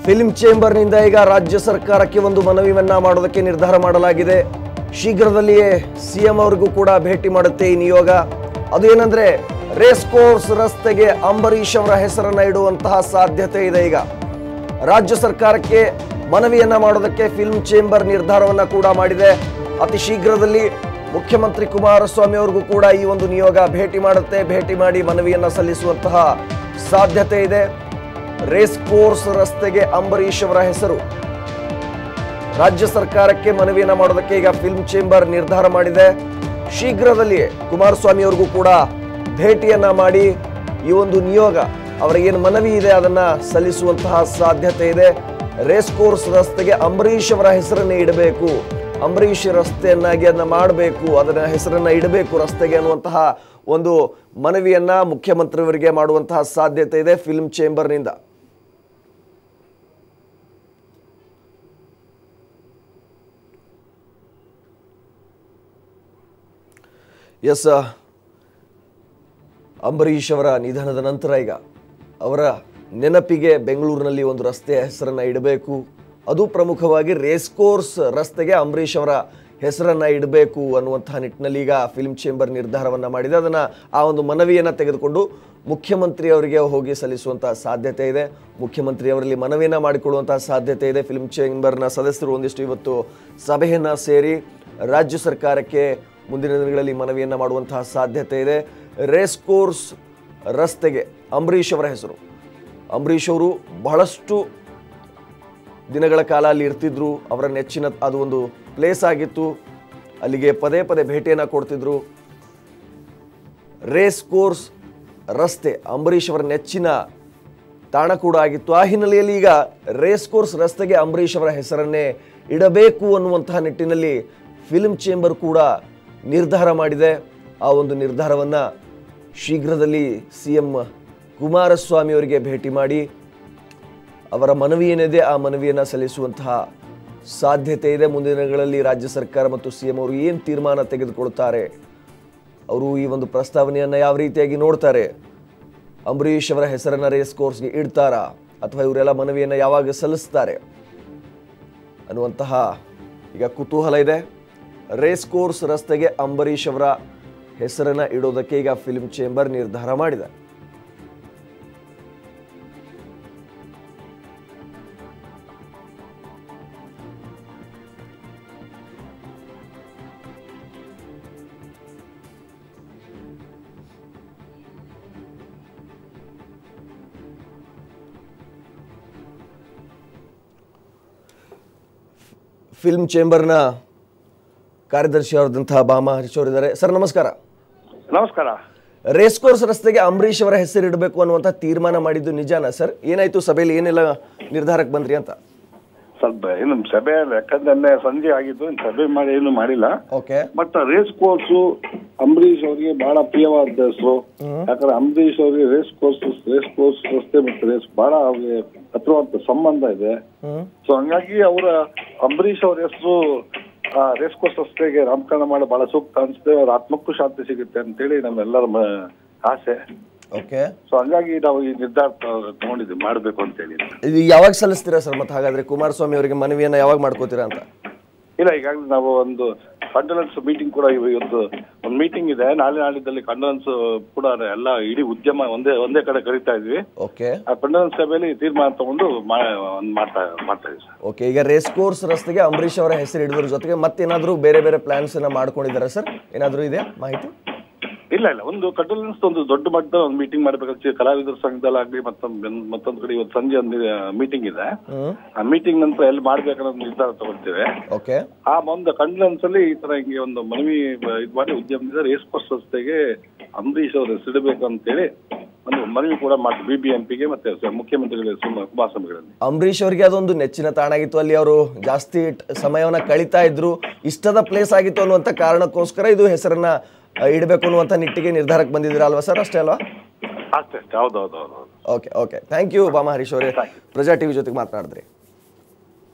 film ಚೇಂಬರ್ನಿಂದ ಈಗ ರಾಜ್ಯ ಸರ್ಕಾರಕ್ಕೆ ಒಂದು ಮನವಿಯನ್ನ ಮಾಡೋದಕ್ಕೆ ನಿರ್ಧಾರ ಮಾಡಲಾಗಿದೆ ಶೀಘ್ರದಲ್ಲಿಯೇ ಸಿಎಂ ಅವರಿಗೂ ಕೂಡ ಭೇಟಿ ಮಾಡುತ್ತೆ ಈ ನಿಯೋಗ ಅದು ಏನಂದ್ರೆ ರೇಸ್ ಕೋರ್ಸ್ ರಸ್ತೆಗೆ ಅಂಬರೀಷ್ ಅವರ ಹೆಸರನ್ನ ಇಡುವಂತಹ ಸಾಧ್ಯತೆ ಇದೆ ಈಗ ರಾಜ್ಯ ಸರ್ಕಾರಕ್ಕೆ ಮನವಿಯನ್ನ ಮಾಡೋದಕ್ಕೆ ಫಿಲ್ಮ್ ಚೇಂಬರ್ ನಿರ್ಧಾರವನ್ನ ಕೂಡ ಮಾಡಿದೆ ಅತಿ ಶೀಘ್ರದಲ್ಲಿ ಮುಖ್ಯಮಂತ್ರಿ ಕುಮಾರಸ್ವಾಮಿ ಅವ್ರಿಗೂ ಕೂಡ ಈ ಒಂದು ನಿಯೋಗ ಭೇಟಿ ಮಾಡುತ್ತೆ ಭೇಟಿ ಮಾಡಿ ಮನವಿಯನ್ನ ಸಲ್ಲಿಸುವಂತಹ ಸಾಧ್ಯತೆ ಇದೆ ರೇಸ್ ಕೋರ್ಸ್ ರಸ್ತೆಗೆ ಅಂಬರೀಷ್ ಅವರ ಹೆಸರು ರಾಜ್ಯ ಸರ್ಕಾರಕ್ಕೆ ಮನವಿಯನ್ನ ಮಾಡೋದಕ್ಕೆ ಈಗ ಫಿಲ್ಮ್ ಚೇಂಬರ್ ನಿರ್ಧಾರ ಮಾಡಿದೆ ಶೀಘ್ರದಲ್ಲಿಯೇ ಕುಮಾರಸ್ವಾಮಿ ಅವ್ರಿಗೂ ಕೂಡ ಭೇಟಿಯನ್ನ ಮಾಡಿ ಈ ಒಂದು ನಿಯೋಗ ಅವರ ಏನು ಮನವಿ ಇದೆ ಅದನ್ನ ಸಲ್ಲಿಸುವಂತಹ ಸಾಧ್ಯತೆ ಇದೆ ರೇಸ್ ಕೋರ್ಸ್ ರಸ್ತೆಗೆ ಅಂಬರೀಷ್ ಅವರ ಹೆಸರನ್ನೇ ಇಡಬೇಕು ಅಂಬರೀಷ್ ರಸ್ತೆಯನ್ನಾಗಿ ಅದನ್ನ ಮಾಡಬೇಕು ಅದನ್ನ ಹೆಸರನ್ನ ಇಡಬೇಕು ರಸ್ತೆಗೆ ಅನ್ನುವಂತಹ ಒಂದು ಮನವಿಯನ್ನ ಮುಖ್ಯಮಂತ್ರಿಯವರಿಗೆ ಮಾಡುವಂತಹ ಸಾಧ್ಯತೆ ಇದೆ ಫಿಲ್ಮ್ ಚೇಂಬರ್ನಿಂದ ಎಸ್ ಅಂಬರೀಷ್ ಅವರ ನಿಧನದ ನಂತರ ಈಗ ಅವರ ನೆನಪಿಗೆ ಬೆಂಗಳೂರಿನಲ್ಲಿ ಒಂದು ರಸ್ತೆಯ ಹೆಸರನ್ನ ಇಡಬೇಕು ಅದು ಪ್ರಮುಖವಾಗಿ ರೇಸ್ ಕೋರ್ಸ್ ರಸ್ತೆಗೆ ಅಂಬರೀಷ್ ಅವರ ಹೆಸರನ್ನ ಇಡಬೇಕು ಅನ್ನುವಂತಹ ನಿಟ್ಟಿನಲ್ಲಿ ಈಗ ಫಿಲ್ಮ್ ಚೇಂಬರ್ ನಿರ್ಧಾರವನ್ನ ಮಾಡಿದೆ ಅದನ್ನ ಆ ಒಂದು ಮನವಿಯನ್ನ ತೆಗೆದುಕೊಂಡು ಮುಖ್ಯಮಂತ್ರಿ ಅವರಿಗೆ ಹೋಗಿ ಸಲ್ಲಿಸುವಂತಹ ಸಾಧ್ಯತೆ ಇದೆ ಮುಖ್ಯಮಂತ್ರಿ ಅವರಲ್ಲಿ ಮನವಿಯನ್ನ ಮಾಡಿಕೊಳ್ಳುವಂತಹ ಸಾಧ್ಯತೆ ಇದೆ ಫಿಲ್ಮ್ ಚೇಂಬರ್ನ ಸದಸ್ಯರು ಒಂದಿಷ್ಟು ಇವತ್ತು ಸಭೆಯನ್ನ ಸೇರಿ ರಾಜ್ಯ ಸರ್ಕಾರಕ್ಕೆ ಮುಂದಿನ ದಿನಗಳಲ್ಲಿ ಮನವಿಯನ್ನ ಮಾಡುವಂತಹ ಸಾಧ್ಯತೆ ಇದೆ ರೇಸ್ ಕೋರ್ಸ್ ರಸ್ತೆಗೆ ಅಂಬರೀಷ್ ಅವರ ಹೆಸರು ಅಂಬರೀಷ್ ಅವರು ಬಹಳಷ್ಟು ದಿನಗಳ ಕಾಲ ಅಲ್ಲಿ ಇರ್ತಿದ್ರು ಅವರ ನೆಚ್ಚಿನ ಅದು ಒಂದು ಪ್ಲೇಸ್ ಆಗಿತ್ತು ಅಲ್ಲಿಗೆ ಪದೇ ಪದೇ ಭೇಟಿಯನ್ನು ಕೊಡ್ತಿದ್ರು ರೇಸ್ ಕೋರ್ಸ್ ರಸ್ತೆ ಅಂಬರೀಷ್ ಅವರ ನೆಚ್ಚಿನ ತಾಣ ಕೂಡ ಆಗಿತ್ತು ಆ ಹಿನ್ನೆಲೆಯಲ್ಲಿ ಈಗ ರೇಸ್ ಕೋರ್ಸ್ ರಸ್ತೆಗೆ ಅಂಬರೀಷ್ ಅವರ ಹೆಸರನ್ನೇ ಇಡಬೇಕು ಅನ್ನುವಂತಹ ನಿಟ್ಟಿನಲ್ಲಿ ಫಿಲ್ಮ್ ಚೇಂಬರ್ ಕೂಡ ನಿರ್ಧಾರ ಮಾಡಿದೆ ಆ ಒಂದು ನಿರ್ಧಾರವನ್ನ ಶೀಘ್ರದಲ್ಲಿ ಸಿ ಎಂ ಕುಮಾರಸ್ವಾಮಿ ಅವರಿಗೆ ಭೇಟಿ ಮಾಡಿ ಅವರ ಮನವಿ ಏನಿದೆ ಆ ಮನವಿಯನ್ನು ಸಲ್ಲಿಸುವಂತಹ ಸಾಧ್ಯತೆ ಇದೆ ಮುಂದಿನ ದಿನಗಳಲ್ಲಿ ರಾಜ್ಯ ಸರ್ಕಾರ ಮತ್ತು ಸಿ ಎಂ ಅವರು ಏನು ತೀರ್ಮಾನ ತೆಗೆದುಕೊಳ್ತಾರೆ ಅವರು ಈ ಒಂದು ಪ್ರಸ್ತಾವನೆಯನ್ನು ಯಾವ ರೀತಿಯಾಗಿ ನೋಡ್ತಾರೆ ಅಂಬರೀಷ್ ಅವರ ಹೆಸರನ್ನ ರೇಸ್ ಕೋರ್ಸ್ಗೆ ಇಡ್ತಾರಾ ಅಥವಾ ಇವರೆಲ್ಲ ಮನವಿಯನ್ನು ಯಾವಾಗ ಸಲ್ಲಿಸ್ತಾರೆ ಅನ್ನುವಂತಹ ಈಗ ಕುತೂಹಲ ಇದೆ ರೇಸ್ ಕೋರ್ಸ್ ರಸ್ತೆಗೆ ಅಂಬರೀಷ್ ಅವರ ಹೆಸರನ್ನ ಇಡೋದಕ್ಕೆ ಈಗ ಫಿಲ್ಮ್ ಚೇಂಬರ್ ನಿರ್ಧಾರ ಮಾಡಿದೆ ಫಿಲ್ಮ್ ಚೇಂಬರ್ನ ಕಾರ್ಯದರ್ಶಿ ಅವರದಂತಹ ಬಾಮಾ ಹರೀಶ್ ಅವರಿದ್ದಾರೆ ಸರ್ ನಮಸ್ಕಾರ ನಮಸ್ಕಾರ ರೇಸ್ ಕೋರ್ಸ್ ರಸ್ತೆಗೆ ಅಂಬರೀಷ್ ಅವರ ಹೆಸರು ಇಡಬೇಕು ಅನ್ನುವಂಥ ತೀರ್ಮಾನ ಮಾಡಿದ್ದು ನಿಜಾನ ಸರ್ ಏನಾಯ್ತು ಸಭೆಯಲ್ಲಿ ಏನೆಲ್ಲ ನಿರ್ಧಾರಕ್ಕೆ ಬಂದ್ರಿ ಅಂತ ಸ್ವಲ್ಪ ಏನು ಸಭೆ ಯಾಕಂದ್ರೆ ಸಂಜೆ ಆಗಿದ್ದು ಇನ್ನು ಸಭೆ ಮಾಡಿ ಏನು ಮಾಡಿಲ್ಲ okay but race course Ambareesh ಅವರಿಗೆ ಬಹಳ ಪ್ರಿಯವಾದ ಹೆಸರು ಯಾಕಂದ್ರೆ ಅಂಬರೀಷ್ ಅವರಿಗೆ ರೇಸ್ ಕೋರ್ಸ್ ರೇಸ್ ಕೋರ್ಸ್ ರಸ್ತೆ ಮತ್ತು ರೇಸ್ ಬಹಳ ಅವ್ರಿಗೆ ಹತ್ರವಾದ ಸಂಬಂಧ ಇದೆ ಹ್ಮ್ ಸೊ ಹಂಗಾಗಿ ಅವರ ಅಂಬರೀಷ್ ಅವ್ರ ಹೆಸರು ರೇಸ್ ಕೋರ್ಸ್ ರಸ್ತೆಗೆ ನಾಮಕರಣ ಮಾಡಿ ಬಹಳ ಸೂಕ್ತ ಅನ್ಸುತ್ತೆ ಅವ್ರ ಆತ್ಮಕ್ಕೂ ಶಾಂತಿ ಸಿಗುತ್ತೆ ಅಂತೇಳಿ ನಮ್ಮೆಲ್ಲರ ಮ- ಆಸೆ ಓಕೆ ಸೊ ಹಂಗಾಗಿ ನಾವು ಈ ನಿರ್ಧಾರ ತ- ತಗೊಂಡಿದ್ವಿ ಮಾಡಬೇಕು ಅಂತೇಳಿ ಇದು ಯಾವಾಗ ಸಲ್ಲಿಸ್ತೀರಾ ಸರ್ ಮತ್ತೆ ಹಾಗಾದ್ರೆ ಕುಮಾರಸ್ವಾಮಿ ಅವರಿಗೆ ಮನವಿಯನ್ನ ಯಾವಾಗ ಮಾಡ್ಕೋತೀರಾ ಅಂತ ಇಲ್ಲ ಈಗಾಗಲೇ ನಾವು ಒಂದು ಕಂಡೋಲೆನ್ಸ್ ಮೀಟಿಂಗ್ ಕೂಡ ಇವ- ಇವತ್ತು ಒಂದು ಮೀಟಿಂಗ್ ಇದೆ ನಾಳೆ ನಾಳಿದ್ದಲ್ಲಿ ಕಂಡೋಲೆನ್ಸ್ ಕೂಡ ಎಲ್ಲ ಇಡೀ ಉದ್ಯಮ ಒಂದೇ ಒಂದೇ ಕಡೆ ಕರೀತಾ ಇದ್ವಿ ಓಕೆ ಆ ಕಂಡೋಲೆನ್ಸ್ ಸಭೆಯಲ್ಲಿ ತೀರ್ಮಾನ ತಗೊಂಡು ಮಾ- ಒಂದ್ ಮಾಡ್ತಾ ಮಾಡ್ತಾ ಇದ್ವಿ ಸರ್ ಓಕೆ ಈಗ ರೇಸ್ ಕೋರ್ಸ್ ರಸ್ತೆಗೆ ಅಂಬರೀಷ್ ಅವರ ಹೆಸರು ಹಿಡಿದ್ರ ಜೊತೆಗೆ ಮತ್ತೇನಾದ್ರೂ ಬೇರೆ ಬೇರೆ ಪ್ಲಾನ್ಸ್ ಅನ್ನ ಮಾಡ್ಕೊಂಡಿದ್ದಾರೆ ಸರ್ ಏನಾದ್ರೂ ಇದೆಯಾ ಮಾಹಿತಿ ಇಲ್ಲ ಇಲ್ಲ ಒಂದು ಕಂಡೋಲೆನ್ಸ್ ಒಂದು ದೊಡ್ಡ ಮಟ್ಟದ ಒಂದು ಮೀಟಿಂಗ್ ಮಾಡ್ಬೇಕಂತ ಕಲಾವಿದರ ಸಂಘದಲ್ಲಾಗ್ಲಿ ಮತ್ತೊಂದು ಮತ್ತೊಂದು ಕಡೆ ಇವತ್ತು ಸಂಜೆ ಒಂದು ಮೀಟಿಂಗ್ ಇದೆ ಹ್ಮ್ ಆ ಮೀಟಿಂಗ್ ನಂತರ ಎಲ್ಲಿ ಮಾಡ್ಬೇಕನ್ನೋದು ನಿರ್ಧಾರ ತಗೊಳ್ತೇವೆ ಓಕೆ ಆ ಒಂದು ಕಂಡೋಲೆನ್ಸ್ ಅಲ್ಲಿ ಈ ತರ ಹಿಂಗೆ ಒಂದು ಮನವಿ ಇದು ಮಾಡಿ ಉದ್ಯಮದಿಂದ ರೇಸ್ ಕೋರ್ಸ್ ರಸ್ತೆಗೆ ಅಂಬರೀಷ್ ಅವರು ಸಿಡಬೇಕು ಅಂತೇಳಿ ಒಂದು ಮನವಿ ಕೂಡ ಮಾಡ್ತೀವಿ ಬಿ ಬಿ ಎಂ ಪಿಗೆ ಮತ್ತೆ ಸ- ಮುಖ್ಯಮಂತ್ರಿಗಳ ಸುಮ- ಕುಮಾರಸ್ವಾಮಿಗಳಲ್ಲಿ ಅಂಬರೀಷ್ ಅವರಿಗೆ ಅದೊಂದು ನೆಚ್ಚಿನ ತಾಣ ಆಗಿತ್ತು ಅಲ್ಲಿ ಅವರು ಜಾಸ್ತಿ ಟ್- ಸಮಯವನ್ನ ಕಳೀತಾ ಇದ್ರು ಇಷ್ಟದ ಪ್ಲೇಸ್ ಆಗಿತ್ತು ಅನ್ನುವಂಥ ಕಾರಣಕ್ಕೋಸ್ಕರ ಇದು ಹೆಸರನ್ನ ಆ, ಇಡಬೇಕು ಅನ್ನುವಂಥ ನಿಟ್ಟಿಗೆ ನಿರ್ಧಾರಕ್ಕೆ ಬಂದಿದ್ದೀರಾ ಅಲ್ವಾ ಸರ್ ಅಷ್ಟೇ ಅಲ್ವಾ ಅಷ್ಟೇ ಅಷ್ಟೇ ಹೌದು ಹೌದು ಹೌದು ಹೌದು ಓಕೆ ಓಕೆ ಥ್ಯಾಂಕ್ ಯು ಬಾಮ ಹರೀಶ್ ಅವರೇ ಪ್ರಜಾ ಟಿವಿ ಜೊತೆಗೆ ಮಾತನಾಡಿದ್ರಿ